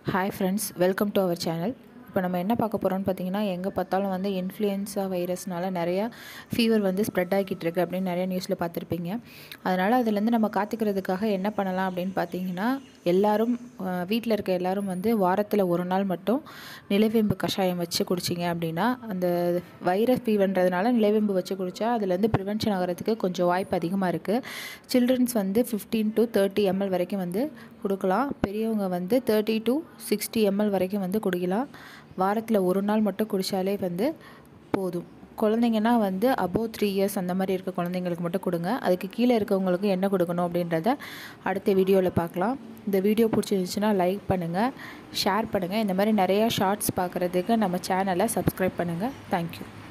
hi friends welcome to our channel இப்போ நம்ம என்ன பார்க்க போகிறோம்னு பார்த்தீங்கன்னா எங்கே பார்த்தாலும் வந்து இன்ஃப்ளூயன்ஸா வைரஸ்னால நிறையா ஃபீவர் வந்து ஸ்ப்ரெட் ஆகிட்டு இருக்கு அப்படின்னு நிறைய நியூஸில் பார்த்துருப்பீங்க அதனால் அதுலேருந்து நம்ம காத்துக்கிறதுக்காக என்ன பண்ணலாம் அப்படின்னு பார்த்தீங்கன்னா எல்லாரும் வீட்டில் இருக்க எல்லாரும் வந்து வாரத்தில் ஒரு நாள் மட்டும் நிலவேம்பு கஷாயம் வச்சு குடிச்சிங்க அப்படின்னா அந்த வைரஸ் ஃபீவர்ன்றதுனால நிலவேம்பு வச்சு குடித்தா அதுலேருந்து ப்ரிவென்ஷன் ஆகிறதுக்கு கொஞ்சம் வாய்ப்பு அதிகமாக இருக்குது சில்ட்ரன்ஸ் வந்து ஃபிஃப்டீன் டு தேர்ட்டி எம்எல் வரைக்கும் வந்து கொடுக்கலாம் பெரியவங்க வந்து தேர்ட்டி டு சிக்ஸ்டி எம்எல் வரைக்கும் வந்து குடிக்கலாம் வாரத்தில் ஒரு நாள் மட்டும் குடித்தாலே வந்து போதும் குழந்தைங்கன்னா வந்து அபோவ் த்ரீ இயர்ஸ் அந்த மாதிரி இருக்க குழந்தைங்களுக்கு மட்டும் கொடுங்க அதுக்கு கீழே இருக்கவங்களுக்கு என்ன கொடுக்கணும் அப்படின்றத அடுத்த வீடியோவில் பார்க்கலாம் இந்த வீடியோ பிடிச்சிருந்துச்சுன்னா லைக் பண்ணுங்கள் ஷேர் பண்ணுங்கள் இந்த மாதிரி நிறையா ஷார்ட்ஸ் பார்க்குறதுக்கு நம்ம சேனலை சப்ஸ்கிரைப் பண்ணுங்கள் தேங்க்யூ